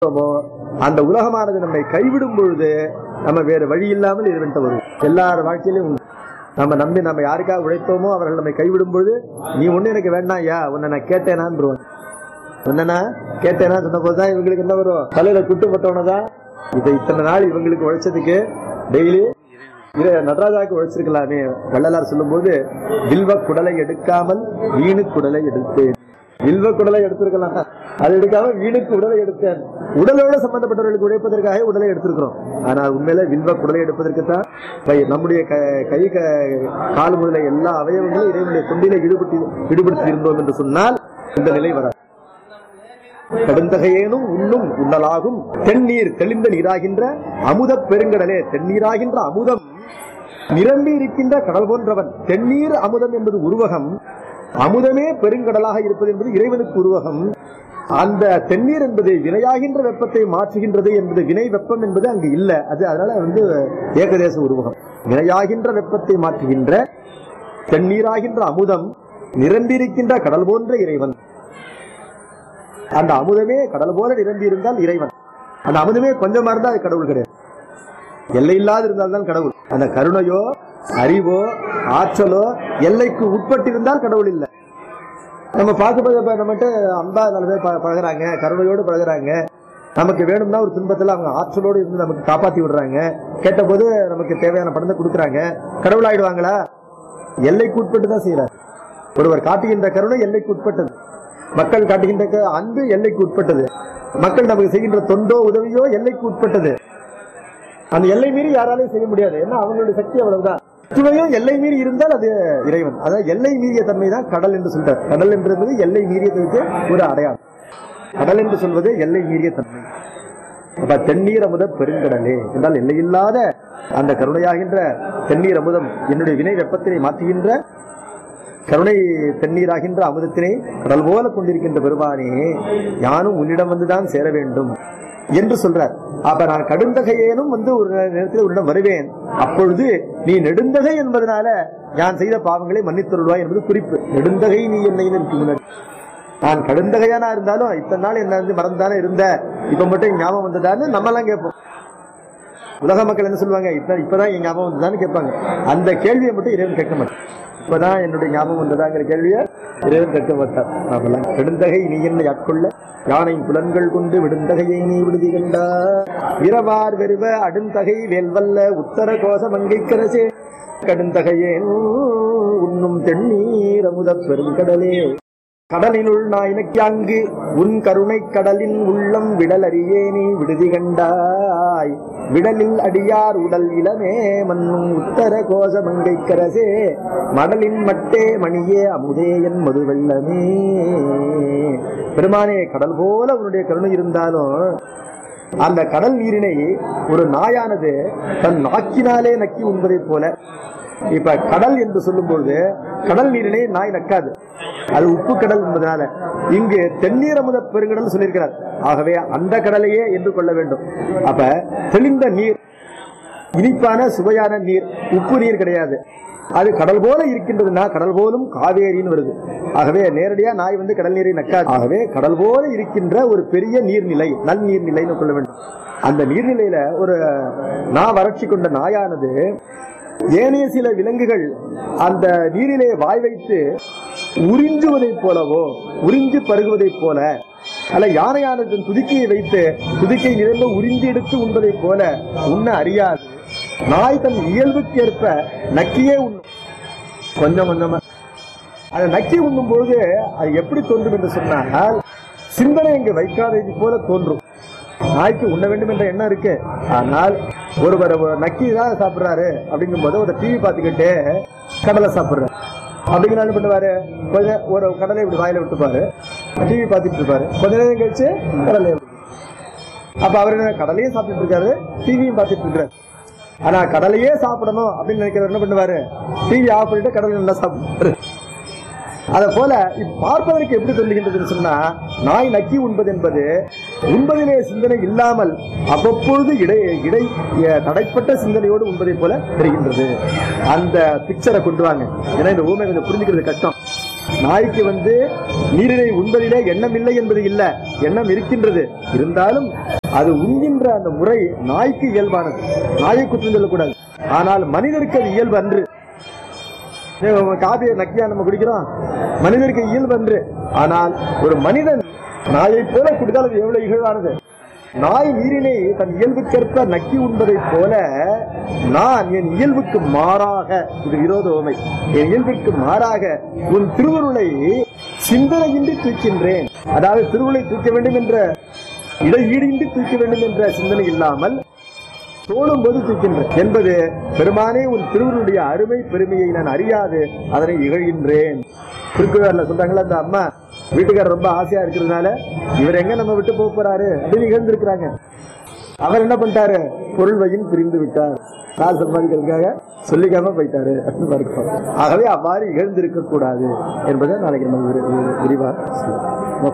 இருக்கிறோமோ, அந்த உலகமானது நம்மை கைவிடும் பொழுது நம்ம வேற வழி இல்லாமல் இறைவன்ட்ட வரும் எல்லார் வாழ்க்கையிலும் உண்டு. நம்ம நம்பி நம்ம யாருக்காக உழைத்தோமோ அவர்கள் நம்மை கைவிடும் பொழுது நீ ஒண்ணு எனக்கு வேண்டாம் ஐயா உன்னை நான் கேட்டேனான்னு என்னன்னா கேட்டேனா சொன்ன போதுதான் இவங்களுக்கு என்ன வரும் தலையில குட்டுப்பட்டவனதான் இதை இத்தனை நாள் இவங்களுக்கு உழைச்சதுக்கு டெய்லி இதை நடராஜாவுக்கு உழைச்சிருக்கலாமே வள்ளலார் சொல்லும்போது வில்வ குடலை எடுக்காமல் வீணு குடலை எடுத்தேன் வில்வ குடலை எடுத்திருக்கலாம் அது எடுக்காம வீணுக்கு உடலை எடுத்தேன் உடலோட சம்பந்தப்பட்டவர்களுக்கு உழைப்பதற்காக உடலை எடுத்திருக்கிறோம் ஆனால் உண்மையில வில்வ குடலை எடுப்பதற்கு தான் கை- நம்முடைய க- கை க- கால் முதல எல்லா அவயவங்களும் இறைவனுடைய தொண்டில ஈடுபட்டு ஈடுபடுத்தி இருந்தோம் என்று சொன்னால் இந்த நிலை வராது கடுந்தகையேனும் உண்ணும் உண்ணலாகும் தென்னீர் தெளிந்த நீராகின்ற அமுத பெருங்கடலே தென்னீராகின்ற அமுதம் நிரம்பி இருக்கின்ற கடல் போன்றவன் தென்னீர் அமுதம் என்பது உருவகம் அமுதமே பெருங்கடலாக இருப்பது என்பது இறைவனுக்கு உருவகம் அந்த தென்னீர் என்பது வினையாகின்ற வெப்பத்தை மாற்றுகின்றது என்பது வினை வெப்பம் என்பது அங்கு இல்ல அது அதனால வந்து ஏகதேச உருவகம் வினையாகின்ற வெப்பத்தை மாற்றுகின்ற தென்னீராகின்ற அமுதம் நிரம்பியிருக்கின்ற கடல் போன்ற இறைவன் அந்த அமுதமே கடல் போல நிரம்பி இருந்தால் இறைவன் அந்த அமுதமே கொஞ்சமா இருந்தா அது கடவுள் கிடையாது எல்லை இல்லாது இருந்தால்தான் கடவுள் அந்த கருணையோ அறிவோ ஆற்றலோ எல்லைக்கு உட்பட்டிருந்தால் கடவுள் இல்லை நம்ம பார்க்கும்போது இப்ப நம்மகிட்ட அன்பா நாலு பேர் ப- பழகுறாங்க கருணையோடு பழகுறாங்க நமக்கு வேணும்னா ஒரு துன்பத்துல அவங்க ஆற்றலோடு இருந்து நமக்கு காப்பாத்தி விடுறாங்க கேட்டபோது நமக்கு தேவையான பணத்தை கொடுக்குறாங்க கடவுள் ஆயிடுவாங்களா எல்லைக்கு உட்பட்டு தான் செய்யறாங்க ஒருவர் காட்டுகின்ற கருணை எல்லைக்கு உட்பட்டது மக்கள் காட்டுகின்ற க- அன்பு எல்லைக்கு உட்பட்டது மக்கள் நமக்கு செய்கின்ற தொண்டோ உதவியோ எல்லைக்கு உட்பட்டது அந்த எல்லை மீறி யாராலையும் செய்ய முடியாது ஏன்னா அவங்களுடைய சக்தி அவ்வளவுதான் துணையும் எல்லை மீறி இருந்தால் அது இறைவன் அதாவது எல்லை மீறிய தன்மை தான் கடல் என்று சொல்றார் கடல் என்றது எல்லை மீறியதற்கு ஒரு அடையாளம் கடல் என்று சொல்வது எல்லை மீறிய தன்மை அப்ப தென்னீர் அமுத பெருங்கடலே என்றால் எல்லையில்லாத அந்த கருணையாகின்ற தென்னீர் அமுதம் என்னுடைய வினை வெப்பத்தினை மாற்றுகின்ற கருணை தென்னீராகின்ற அமுதத்தினை கடல் போல கொண்டிருக்கின்ற பெருமானே யானும் உன்னிடம் வந்துதான் சேர வேண்டும் என்று சொல்றார் அப்ப நான் கடுந்தகையேனும் வந்து ஒரு நேரத்தில் உன்னிடம் வருவேன் அப்பொழுது நீ நெடுந்தகை என்பதனால நான் செய்த பாவங்களை மன்னித்தருள்வாய் என்பது குறிப்பு நெடுந்தகை நீ என்னை எனக்கு முன்னாடி நான் கடுந்தகையானா இருந்தாலும் இத்தனை நாள் என்ன வந்து மறந்தானே இருந்த இப்ப மட்டும் ஞாபகம் வந்ததான்னு நம்ம எல்லாம் கேட்போம் உலக மக்கள் என்ன சொல்லுவாங்க இப்ப இப்பதான் என் ஞாபகம் வந்ததான்னு கேட்பாங்க அந்த கேள்வியை மட்டும் இறைவன் கேட்க மாட்டான் இப்பதான் என்னுடைய ஞாபகம் வந்ததாங்கிற கேள்வியை இறைவன் கேட்க மாட்டார் நாமெல்லாம் கெடுந்தகை நீ என்னை ஆட்கொள்ள யானை புலன்கள் கொண்டு விடுந்தகையை நீ விடுதி கண்டா இரவார் வெறுவ அடுந்தகை வேல்வல்ல உத்தர கோச மங்கைக்கரசே கடுந்தகையேன் உண்ணும் தென்னீர் அமுத பெருங்கடலே கடலினுள் நாயினக்கியாங்கு உன் கருணை கடலின் உள்ளம் விடலறியேனே விடுதி கண்டாய் விடலில் அடியார் உடல் இளமே மண்ணும் உத்தர கோச மங்கைக்கரசே மடலின் மட்டே மணியே அமுதே என் மது வெள்ளமே பெருமானே கடல் போல உன்னுடைய கருணை இருந்தாலும் அந்த கடல் நீரினை ஒரு நாயானது தன் நாக்கினாலே நக்கி உண்பதைப் போல இப்ப கடல் என்று சொல்லும்போது கடல் நீரினை நாய் நக்காது அது உப்பு கடல் என்பதனால இங்கு தென்னீர் அமுத பெருங்கடல் சொல்லியிருக்கிறார் ஆகவே அந்த கடலையே என்று கொள்ள வேண்டும் அப்ப தெளிந்த நீர் இனிப்பான சுவையான நீர் உப்பு நீர் கிடையாது அது கடல் போல இருக்கின்றதுன்னா கடல் போலும் காவேரின்னு வருது ஆகவே நேரடியா நாய் வந்து கடல் நீரை நக்காது ஆகவே கடல் போல இருக்கின்ற ஒரு பெரிய நீர்நிலை நல் நீர்நிலைன்னு கொள்ள வேண்டும் அந்த நீர்நிலையில ஒரு நா வறட்சி கொண்ட நாயானது ஏனைய சில விலங்குகள் அந்த நீரிலே வாய் வைத்து உறிஞ்சுவதைப் போலவோ உறிஞ்சு பருகுவதைப் போல அல்ல யானையானது தன் துதிக்கையை வைத்து துதிக்கை நிரம்ப உறிஞ்சி எடுத்து உண்பதைப் போல உண்ண அறியாது நாய் தன் இயல்புக்கு ஏற்ப நக்கியே உண்ணும் கொஞ்சம் கொஞ்சமா அதை நக்கி உண்ணும் பொழுது அது எப்படி தோன்றும் என்று சொன்னால் சிந்தனை இங்கு வைக்காதது போல தோன்றும் நாய்க்கு உண்ண வேண்டும் என்ற எண்ணம் இருக்கு ஆனால் ஒருவர் ஒரு நக்கி தான் சாப்பிடுறாரு அப்படிங்கும் போது ஒரு டிவி பார்த்துக்கிட்டு கடலை சாப்பிடுறாரு அப்படிங்கிற என்ன பண்ணுவாரு கொஞ்சம் ஒரு கடலை இப்படி வாயில விட்டுப்பாரு டிவி பார்த்துட்டு இருப்பாரு கொஞ்ச நேரம் கழிச்சு கடலை அப்ப அவர் என்ன கடலையும் சாப்பிட்டு இருக்காரு டிவியும் பார்த்துட்டு இருக்காரு ஆனா கடலையே சாப்பிடணும் அப்படின்னு நினைக்கிறவர் என்ன பண்ணுவாரு டிவி ஆஃப் பண்ணிட்டு கடலை நல்லா சாப்பிடுவாரு அத போல இப்ப பார்ப்பதற்கு எப்படி தோன்றுகின்றதுன்னு சொன்னா நாய் நக்கி உண்பது என்பது உண்பதிலே சிந்தனை இல்லாமல் அவ்வப்பொழுது இடை இடை எ, தடைப்பட்ட சிந்தனையோடு உண்பதை போல தெரிகின்றது அந்த பிக்சரை கொண்டு வாங்க ஏன்னா இந்த ஊமை கொஞ்சம் புரிஞ்சுக்கிறது கஷ்டம் நாய்க்கு வந்து நீரினை உண்பதிலே எண்ணம் இல்லை என்பது இல்ல எண்ணம் இருக்கின்றது இருந்தாலும் அது உண்கின்ற அந்த முறை நாய்க்கு இயல்பானது நாயை குற்றம் சொல்லக்கூடாது ஆனால் மனிதருக்கு அது இயல்பு அன்று ஏன் காபியை நக்கியா நம்ம குடிக்கிறோம் மனிதருக்கு இயல்பு அன்று ஆனால் ஒரு மனிதன் நாயை போல குடித்தால் அது எவ்வளவு இகழ்வானது நாய் நீரினை தன் இயல்புக்கேற்ப நக்கி உண்பதைப் போல நான் என் இயல்புக்கு மாறாக இது விரோத உமை என் இயல்புக்கு மாறாக உன் திருவருளை சிந்தனையின்றி தூக்கின்றேன் அதாவது திருவுளை தூக்க வேண்டும் என்ற இடையீடின்றி தூக்க வேண்டும் என்ற சிந்தனை இல்லாமல் தோணும் போது தூக்கின்றேன் என்பது பெருமானே உன் திருவருடைய அருமை பெருமையை நான் அறியாது அதனை இகழ்கின்றேன் திருக்குறள்ல சொல்றாங்களா அந்த அம்மா வீட்டுக்காரர் ரொம்ப ஆசையா இருக்கிறதுனால இவர் எங்க நம்ம விட்டு போக போறாரு அப்படின்னு இகழ்ந்திருக்கிறாங்க அவர் என்ன பண்ணிட்டாரு பொருள்வையும் பிரிந்து விட்டார் கால் சம்பாதிக்கிறதுக்காக சொல்லிக்காம போயிட்டாரு அப்படின்னு பார்க்கிறோம். ஆகவே அவ்வாறு இகழ்ந்திருக்க கூடாது என்பதை நாளைக்கு நம்ம விரி- விரி- விரிவா சொல்லலாம்.